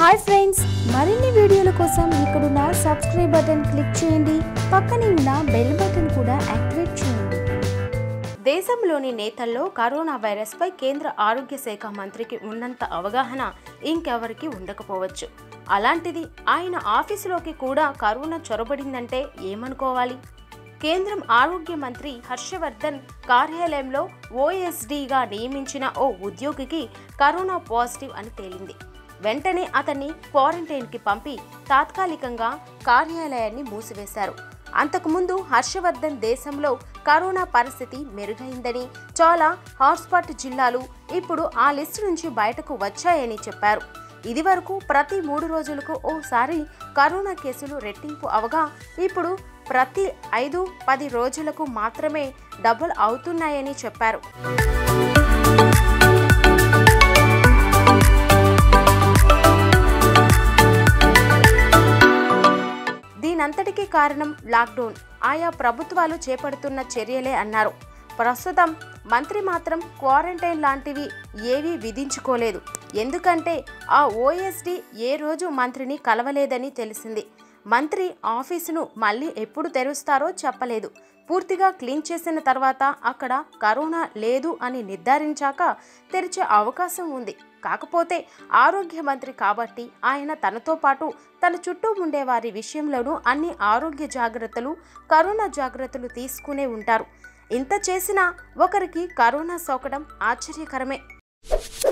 hi friends మరిన్ని వీడియోల కోసం ఇక్కడున్న సబ్స్క్రైబ్ బటన్ క్లిక్ చేయండి పక్కనే ఉన్న బెల్ బటన్ కూడా యాక్టివేట్ చేయండి దేశంలోని నేతల్లో కరోనా వైరస్పై కేంద్ర ఆరోగ్య శాఖ మంత్రికి ఉన్నంత అవగాహన ఇంకెవరికి ఉండకపోవచ్చు అలాంటిది ఆయన ఆఫీసులోకి కూడా కరోనా చొరబడిందంటే ఏమనుకోవాలి కేంద్రం ఆరోగ్య మంత్రి హర్షవర్ధన్ కార్యాలయంలో ఓఎస్డీగా నియమించిన ఓ ఉద్యోగికి కరోనా పాజిటివ్ అని తేలింది వెంటనే అతన్ని క్వారంటైన్కి పంపి తాత్కాలికంగా కార్యాలయాన్ని మూసివేశారు అంతకుముందు హర్షవర్ధన్ దేశంలో కరోనా పరిస్థితి మెరుగైందని చాలా హాట్స్పాట్ జిల్లాలు ఇప్పుడు ఆ లిస్టు నుంచి బయటకు వచ్చాయని చెప్పారు ఇదివరకు ప్రతి మూడు రోజులకు ఓసారి కరోనా కేసులు రెట్టింపు అవగా ఇప్పుడు ప్రతి ఐదు పది రోజులకు మాత్రమే డబుల్ అవుతున్నాయని చెప్పారు దీనంతటికీ కారణం లాక్డౌన్ ఆయా ప్రభుత్వాలు చేపడుతున్న చర్యలే అన్నారు ప్రస్తుతం మంత్రి మాత్రం క్వారంటైన్ లాంటివి ఏవీ విధించుకోలేదు ఎందుకంటే ఆ ఓఎస్డి ఏ రోజు మంత్రిని కలవలేదని తెలిసింది మంత్రి ఆఫీసును మళ్ళీ ఎప్పుడు తెరుస్తారో చెప్పలేదు పూర్తిగా క్లీన్ చేసిన తర్వాత అక్కడ కరోనా లేదు అని నిర్ధారించాక తెరిచే అవకాశం ఉంది కాకపోతే ఆరోగ్య మంత్రి కాబట్టి ఆయన తనతో పాటు తన చుట్టూ ఉండే వారి విషయంలోనూ అన్ని ఆరోగ్య జాగ్రత్తలు కరోనా జాగ్రత్తలు తీసుకునే ఉంటారు ఇంత చేసినా ఒకరికి కరోనా సోకడం ఆశ్చర్యకరమే